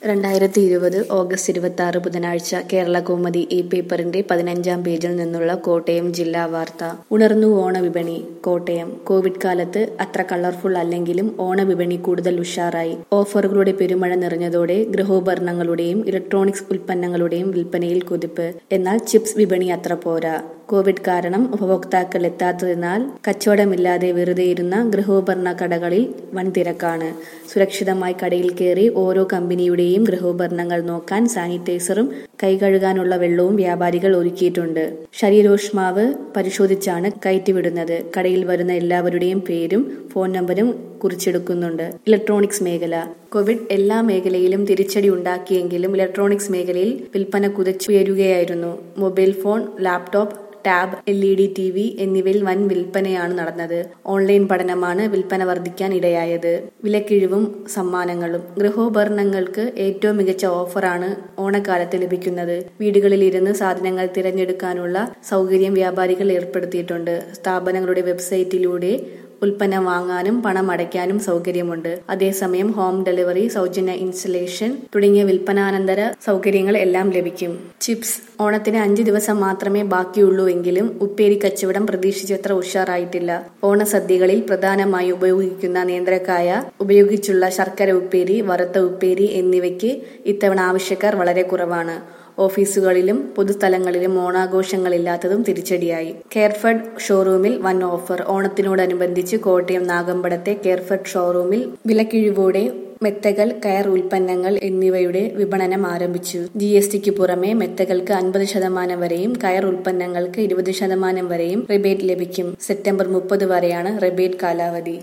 രണ്ടായിരത്തി ഇരുപത് ഓഗസ്റ്റ് ഇരുപത്തി ആറ് ബുധനാഴ്ച കേരള കൗമുദി ഈ പേപ്പറിന്റെ പതിനഞ്ചാം പേജിൽ നിന്നുള്ള കോട്ടയം ജില്ലാ വാർത്ത ഉണർന്നു ഓണവിപണി കോട്ടയം കോവിഡ് കാലത്ത് അത്ര കളർഫുൾ അല്ലെങ്കിലും ഓണവിപണി കൂടുതൽ ഉഷാറായി ഓഫറുകളുടെ പെരുമഴ നിറഞ്ഞതോടെ ഗൃഹോപകരണങ്ങളുടെയും ഇലക്ട്രോണിക്സ് ഉൽപ്പന്നങ്ങളുടെയും വിൽപ്പനയിൽ കുതിപ്പ് എന്നാൽ ചിപ്സ് വിപണി അത്ര പോരാ കോവിഡ് കാരണം ഉപഭോക്താക്കൾ എത്താത്തതിനാൽ കച്ചവടമില്ലാതെ വെറുതെ ഇരുന്ന ഗൃഹോപകരണ കടകളിൽ വൻ തിരക്കാണ് സുരക്ഷിതമായി കടയിൽ കയറി ഓരോ കമ്പനിയുടെയും ഗൃഹോപകരണങ്ങൾ നോക്കാൻ സാനിറ്റൈസറും കൈകഴുകാനുള്ള വെള്ളവും വ്യാപാരികൾ ഒരുക്കിയിട്ടുണ്ട് ശരീരോഷ്മാവ് പരിശോധിച്ചാണ് കയറ്റിവിടുന്നത് കടയിൽ വരുന്ന എല്ലാവരുടെയും പേരും ഫോൺ നമ്പരും കുറിച്ചെടുക്കുന്നുണ്ട് ഇലക്ട്രോണിക്സ് മേഖല കോവിഡ് എല്ലാ മേഖലയിലും തിരിച്ചടി ഉണ്ടാക്കിയെങ്കിലും ഇലക്ട്രോണിക്സ് മേഖലയിൽ വിൽപ്പന കുതിച്ചുയരുകയായിരുന്നു mobile phone laptop tab L E D T V എന്നിവയിൽ വൻ വിൽപ്പനയാണ് നടന്നത് ഓൺലൈൻ പഠനമാണ് വിൽപ്പന വർദ്ധിക്കാൻ ഇടയായത് വിലക്കിഴിവും സമ്മാനങ്ങളും ഗൃഹോപകരണങ്ങൾക്ക് ഏറ്റവും മികച്ച ഓഫറാണ് ഓണക്കാലത്ത് ലഭിക്കുന്നത് വീടുകളിലിരുന്ന് സാധനങ്ങൾ തിരഞ്ഞെടുക്കാനുള്ള സൗകര്യം വ്യാപാരികൾ ഏർപ്പെടുത്തിയിട്ടുണ്ട് സ്ഥാപനങ്ങളുടെ വെബ്സൈറ്റിലൂടെ ഉൽപ്പന്നം വാങ്ങാനും പണം അടയ്ക്കാനും സൗകര്യമുണ്ട് അതേസമയം ഹോം ഡെലിവറി സൗജന്യ ഇൻസ്റ്റലേഷൻ തുടങ്ങിയ വിൽപ്പനാനന്തര സൗകര്യങ്ങൾ എല്ലാം ലഭിക്കും ചിപ്സ് ഓണത്തിന് അഞ്ച് ദിവസം മാത്രമേ ബാക്കിയുള്ളൂ എങ്കിലും ഉപ്പേരി കച്ചവടം പ്രതീക്ഷിച്ചത്ര ഉഷാറായിട്ടില്ല ഓണസദ്യകളിൽ പ്രധാനമായി ഉപയോഗിക്കുന്ന നേന്ത്രക്കായ ഉപയോഗിച്ചുള്ള ശർക്കര ഉപ്പേരി വറുത്ത ഉപ്പേരി എന്നിവയ്ക്ക് ഇത്തവണ ആവശ്യക്കാർ വളരെ കുറവാണ് ഓഫീസുകളിലും പൊതുസ്ഥലങ്ങളിലും ഓണാഘോഷങ്ങളില്ലാത്തതും തിരിച്ചടിയായി കെയർഫെഡ് ഷോറൂമിൽ വൻ ഓഫർ ഓണത്തിനോടനുബന്ധിച്ച് കോട്ടയം നാഗമ്പടത്തെ കെയർഫെഡ് ഷോറൂമിൽ വിലക്കിഴിവോടെ മെത്തകൾ കയർ ഉൽപ്പന്നങ്ങൾ എന്നിവയുടെ വിപണനം ആരംഭിച്ചു ജി എസ് ടിക്ക് പുറമെ മെത്തകൾക്ക് അൻപത് ശതമാനം വരെയും കയർ ഉൽപ്പന്നങ്ങൾക്ക് ഇരുപത് ശതമാനം വരെയും റിബേറ്റ് ലഭിക്കും സെപ്റ്റംബർ മുപ്പത് വരെയാണ് റിബേറ്റ് കാലാവധി